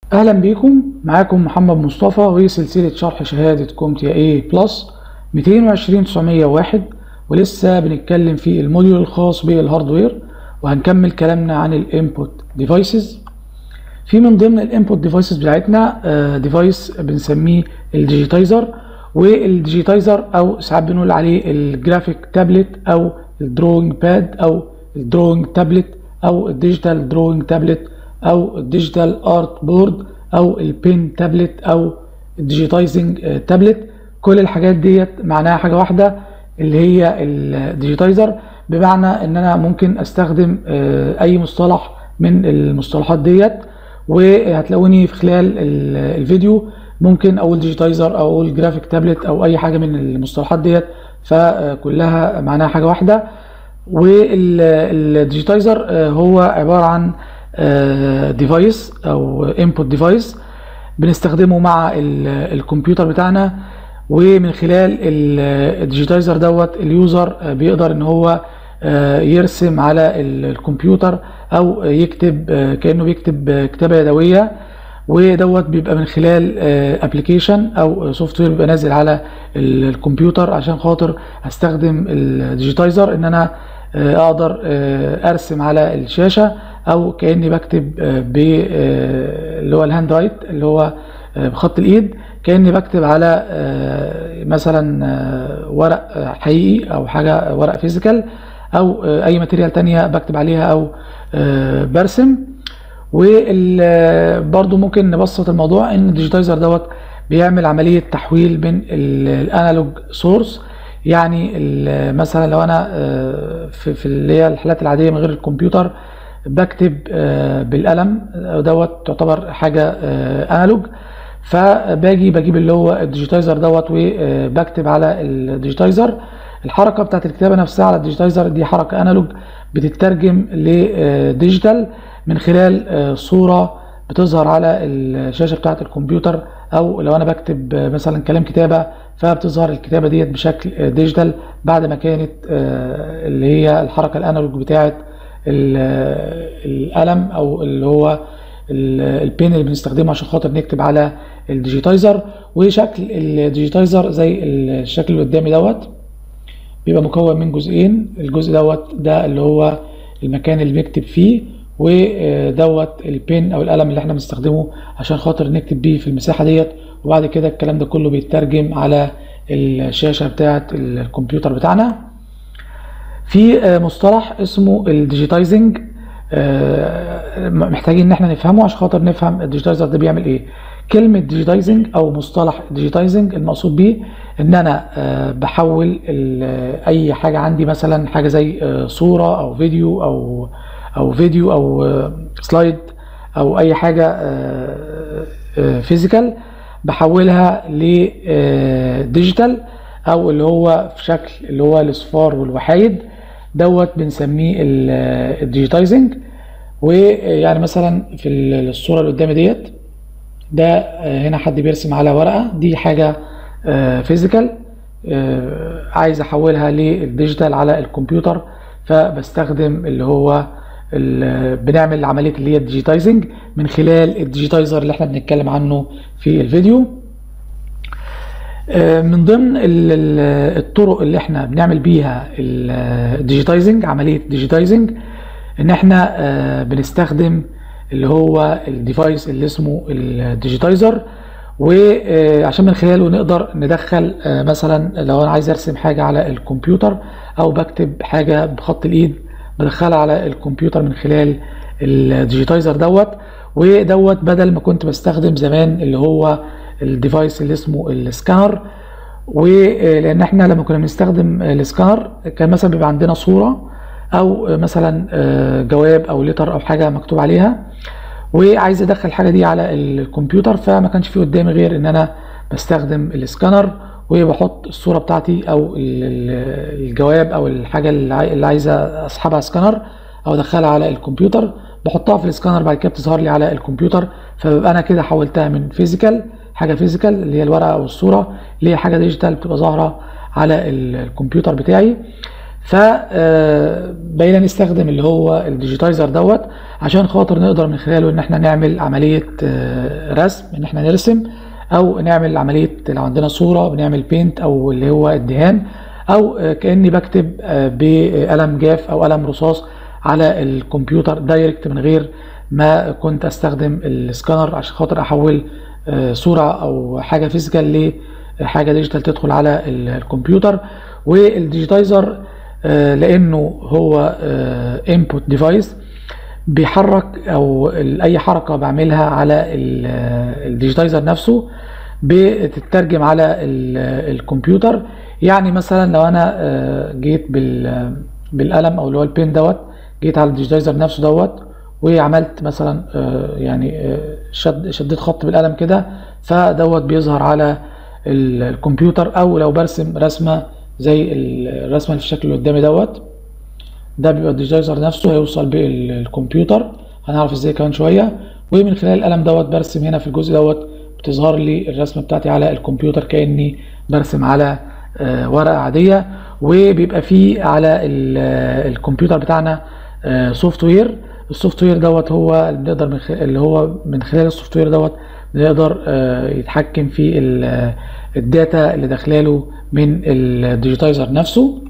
اهلا بيكم معاكم محمد مصطفى وسلسله شرح شهاده كومتيا اي بلس 220 901 ولسه بنتكلم في الموديول الخاص بالهاردوير وهنكمل كلامنا عن الانبوت ديفايسز في من ضمن الانبوت ديفايسز بتاعتنا ديفايس بنسميه الديجيتايزر والديجيتايزر او ساعات بنقول عليه الجرافيك تابلت او الدروينج باد او الدروينج تابلت او الديجيتال دروينج تابلت او الديجيتال ارت بورد او البين تابلت او الديجيتايزنج تابلت كل الحاجات ديت معناها حاجه واحده اللي هي الديجيتايزر بمعنى ان انا ممكن استخدم اي مصطلح من المصطلحات ديت وهتلاقوني في خلال الفيديو ممكن اقول ديجيتايزر او اقول جرافيك تابلت او اي حاجه من المصطلحات ديت فكلها معناها حاجه واحده والديجيتايزر هو عباره عن ديفايس او انبوت ديفايس بنستخدمه مع الكمبيوتر بتاعنا ومن خلال الديجيتايزر دوت اليوزر بيقدر ان هو يرسم على الكمبيوتر او يكتب كانه بيكتب كتابه يدويه ودوت بيبقى من خلال ابلكيشن او سوفت وير بيبقى نازل على الكمبيوتر عشان خاطر استخدم الديجيتايزر ان انا اقدر ارسم على الشاشه او كاني بكتب ب اللي هو الهاند رايت اللي هو بخط الايد كاني بكتب على مثلا ورق حقيقي او حاجه ورق فيزيكال او اي ماتيريال تانية بكتب عليها او برسم وبرضو ممكن نبسط الموضوع ان الديجيتايزر دوت بيعمل عمليه تحويل بين الانالوج سورس يعني مثلا لو انا في اللي هي الحالات العاديه من غير الكمبيوتر بكتب بالقلم دوت تعتبر حاجه انالوج فباجي بجيب اللي هو الديجيتايزر دوت وبكتب على الديجيتايزر الحركه بتاعت الكتابه نفسها على الديجيتايزر دي حركه انالوج بتترجم لديجيتال من خلال صوره بتظهر على الشاشه بتاعت الكمبيوتر او لو انا بكتب مثلا كلام كتابه فبتظهر الكتابه ديت بشكل ديجيتال بعد ما كانت اللي هي الحركه الانالوج بتاعت القلم او اللي هو البين اللي بنستخدمه عشان خاطر نكتب على الديجيتايزر وشكل الديجيتايزر زي الشكل اللي قدامي دوت بيبقى مكون من جزئين الجزء دوت ده اللي هو المكان اللي بنكتب فيه ودوت البين او القلم اللي احنا بنستخدمه عشان خاطر نكتب بيه في المساحه ديت وبعد كده الكلام ده كله بيترجم على الشاشه بتاعه الكمبيوتر بتاعنا في مصطلح اسمه الديجيتايزنج محتاجين ان احنا نفهمه عشان خاطر نفهم الديجيتايزر ده بيعمل ايه كلمه ديجيتايزنج او مصطلح ديجيتايزنج المقصود بيه ان انا بحول اي حاجه عندي مثلا حاجه زي صوره او فيديو او او فيديو او سلايد او اي حاجه فيزيكال بحولها لديجيتال او اللي هو في شكل اللي هو الاصفار والوحايد دوت بنسميه الديجيتايزنج ويعني مثلا في الصوره اللي قدامي ديت ده هنا حد بيرسم على ورقه دي حاجه فيزيكال عايز احولها للديجيتال على الكمبيوتر فبستخدم اللي هو بنعمل عمليه اللي هي الديجيتايزنج من خلال الديجيتايزر اللي احنا بنتكلم عنه في الفيديو من ضمن الطرق اللي احنا بنعمل بيها الديجيتايزنج عمليه ديجيتايزنج ان احنا بنستخدم اللي هو الديفايس اللي اسمه الديجيتايزر وعشان من خلاله نقدر ندخل مثلا لو انا عايز ارسم حاجه على الكمبيوتر او بكتب حاجه بخط الايد بدخلها على الكمبيوتر من خلال الديجيتايزر دوت ودوت بدل ما كنت بستخدم زمان اللي هو الديفايس اللي اسمه السكانر ولان احنا لما كنا بنستخدم السكانر كان مثلا بيبقى عندنا صوره او مثلا جواب او لتر او حاجه مكتوب عليها وعايز ادخل الحاجه دي على الكمبيوتر فما كانش في قدامي غير ان انا بستخدم السكانر وبحط الصوره بتاعتي او الجواب او الحاجه اللي عايزه اسحبها سكانر او ادخلها على الكمبيوتر بحطها في السكانر بعد كده بتظهر لي على الكمبيوتر فببقى انا كده حولتها من فيزيكال حاجه فيزيكال اللي هي الورقه او الصوره اللي هي حاجه ديجيتال بتبقى ظاهره على الكمبيوتر بتاعي فبقينا نستخدم اللي هو الديجيتايزر دوت عشان خاطر نقدر من خلاله ان احنا نعمل عمليه آه، رسم ان احنا نرسم او نعمل عمليه لو عندنا صوره بنعمل بينت او اللي هو الدهان او آه، كاني بكتب آه، بقلم جاف او قلم رصاص على الكمبيوتر دايركت من غير ما كنت استخدم السكانر عشان خاطر احول آه، صوره او حاجه فيزيكال لحاجه ديجيتال تدخل على ال- الكمبيوتر والديجيتايزر آه، لانه هو انبوت ديفايس بيحرك او ال- اي حركه بعملها على ال- الديجيتايزر نفسه بتترجم على ال- الكمبيوتر يعني مثلا لو انا آه، جيت بال بالقلم او اللي هو البين دوت جيت على الديجيتايزر نفسه دوت وعملت مثلا آه، يعني آه، شد شديت خط بالقلم كده فدوت بيظهر على ال- الكمبيوتر او لو برسم رسمه زي الرسمه اللي في الشكل اللي قدامي دوت ده بيبقى الديجيتايزر نفسه هيوصل بالكمبيوتر هنعرف ازاي كمان شويه ومن خلال القلم دوت برسم هنا في الجزء دوت بتظهر لي الرسمه بتاعتي على الكمبيوتر كاني برسم على آه، ورقه عاديه وبيبقى فيه على ال- آه، الكمبيوتر بتاعنا سوفت وير السوفت وير دوت هو اللي بنقدر من خلال اللي هو من خلال السوفت وير دوت بنقدر آه، يتحكم في ال- آه، الداتا اللي داخلاله من الديجيتايزر نفسه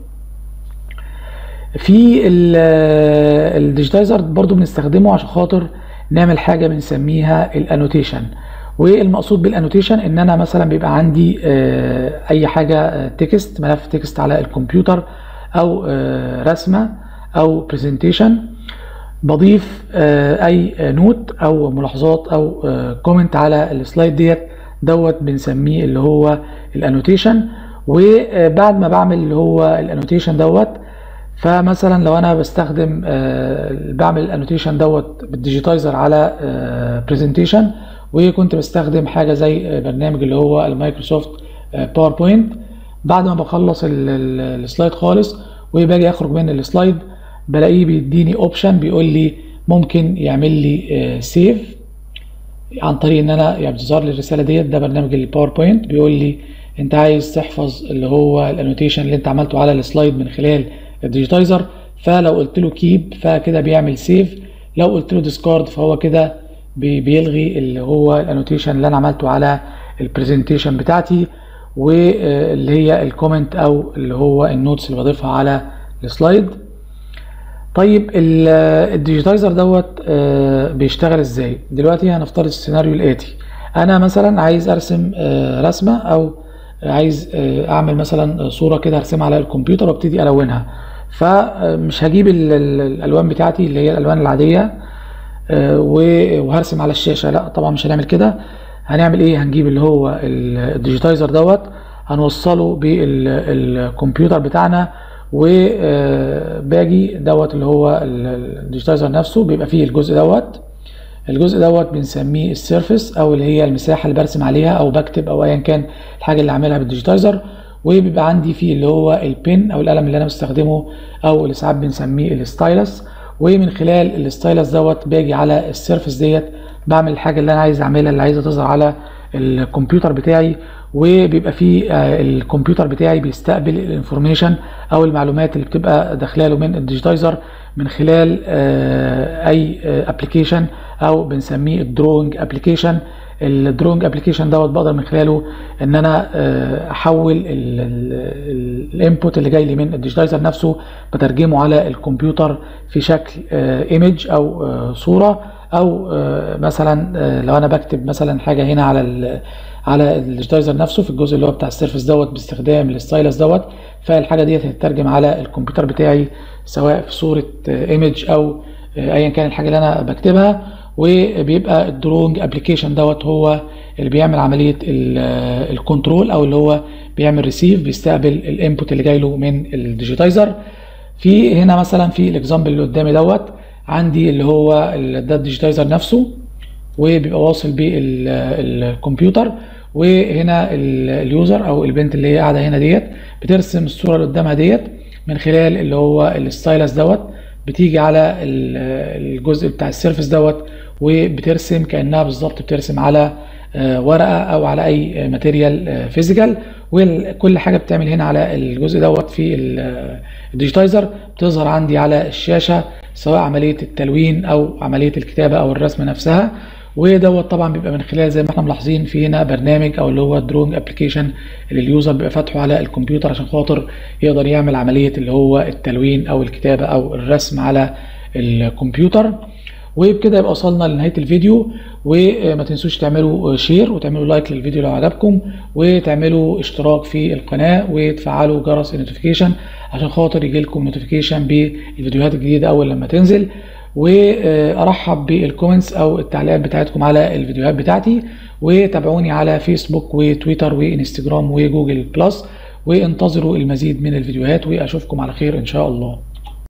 في ال- الديجيتايزر برضو بنستخدمه عشان خاطر نعمل حاجه بنسميها الانوتيشن والمقصود بالانوتيشن ان انا مثلا بيبقى عندي آه، اي حاجه تكست ملف تكست على الكمبيوتر او آه، رسمه او برزنتيشن بضيف آه، اي نوت او ملاحظات او كومنت على السلايد ديت دوت بنسميه اللي هو الانوتيشن وبعد ما بعمل اللي هو الانوتيشن دوت فمثلا لو انا بستخدم آه، بعمل الانوتيشن دوت بالديجيتايزر على برزنتيشن وكنت بستخدم حاجه زي آه، برنامج اللي هو المايكروسوفت باوربوينت بعد ما بخلص ال- ال- السلايد خالص وباجي اخرج من السلايد بلاقيه بيديني اوبشن بيقول لي ممكن يعمل لي سيف عن طريق ان انا يعني بتظهر لي الرساله ديت ده برنامج الباوربوينت بيقول لي انت عايز تحفظ اللي هو الانوتيشن اللي انت عملته على السلايد من خلال الديجيتايزر فلو قلت له كيب فكده بيعمل سيف لو قلت له ديسكارد فهو كده بي- بيلغي اللي هو الانوتيشن اللي انا عملته على البرزنتيشن بتاعتي واللي هي الكومنت او اللي هو النوتس اللي بضيفها على السلايد طيب ال- الديجيتايزر دوت آه، بيشتغل ازاي دلوقتي هنفترض السيناريو الاتي انا مثلا عايز ارسم آه، رسمه او عايز آه، اعمل مثلا صوره كده ارسمها على الكمبيوتر وابتدي الونها فمش هجيب ال- ال- الالوان بتاعتي اللي هي الالوان العاديه آه، و- وهرسم على الشاشه لا طبعا مش هنعمل كده هنعمل ايه هنجيب اللي هو ال- الديجيتايزر دوت هنوصله بالكمبيوتر بتاعنا وباجي دوت اللي هو ال- ال- الديجيتايزر نفسه بيبقى فيه الجزء دوت الجزء دوت بنسميه السيرفيس او اللي هي المساحه اللي برسم عليها او بكتب او ايا كان الحاجه اللي عاملها بالديجيتايزر وبيبقى عندي فيه اللي هو البن او القلم اللي انا بستخدمه او اللي ساعات بنسميه الستايلس ومن خلال الستايلس دوت باجي على السيرفيس ديت بعمل الحاجه اللي انا عايز اعملها اللي عايزه تظهر على الكمبيوتر بتاعي وبيبقى فيه آه، الكمبيوتر بتاعي بيستقبل الانفورميشن او المعلومات اللي بتبقى داخلاله من الديجيتايزر من خلال آه، اي ابلكيشن او بنسميه الدرونج ابلكيشن الدرونج ابلكيشن دوت بقدر من خلاله ان انا آه، احول الانبوت اللي جاي لي من الديجيتايزر نفسه بترجمه على الكمبيوتر في شكل ايمج او آه، صوره او آه، مثلا آه، لو انا بكتب مثلا حاجه هنا على ال على الديجيتايزر نفسه في الجزء اللي هو بتاع السيرفيس دوت باستخدام الستايلس دوت فالحاجه ديت هتترجم على الكمبيوتر بتاعي سواء في صوره ايمج او آه، ايا كان الحاجه اللي انا بكتبها وبيبقى الدرونج ابلكيشن دوت هو اللي بيعمل عمليه ال- الكنترول او اللي هو بيعمل ريسيف بيستقبل الانبوت اللي جاي له من الديجيتايزر في هنا مثلا في الاكزامبل اللي قدامي دوت عندي اللي هو ال- ده الديجيتايزر نفسه وبيبقى واصل بالكمبيوتر وهنا ال- اليوزر او البنت اللي هي قاعده هنا ديت بترسم الصوره اللي قدامها ديت من خلال اللي هو الستايلس دوت بتيجي على ال- الجزء بتاع السيرفيس دوت وبترسم كانها بالظبط بترسم على ورقه او على اي ماتيريال فيزيكال وكل حاجه بتعمل هنا على الجزء دوت في الديجيتايزر بتظهر عندي على الشاشه سواء عمليه التلوين او عمليه الكتابه او الرسم نفسها ودوت طبعا بيبقى من خلال زي ما احنا ملاحظين في هنا برنامج او اللي هو الدرونج ابلكيشن اللي اليوزر بيبقى فاتحه على الكمبيوتر عشان خاطر يقدر يعمل عمليه اللي هو التلوين او الكتابه او الرسم على الكمبيوتر وبكده يبقى وصلنا لنهايه الفيديو وما تنسوش تعملوا شير وتعملوا لايك للفيديو لو عجبكم وتعملوا اشتراك في القناه وتفعلوا جرس النوتيفيكيشن عشان خاطر يجي لكم نوتيفيكيشن بالفيديوهات الجديده اول لما تنزل وارحب بالكومنتس او التعليقات بتاعتكم على الفيديوهات بتاعتي وتابعوني على فيسبوك وتويتر وانستجرام وجوجل بلس وانتظروا المزيد من الفيديوهات واشوفكم على خير ان شاء الله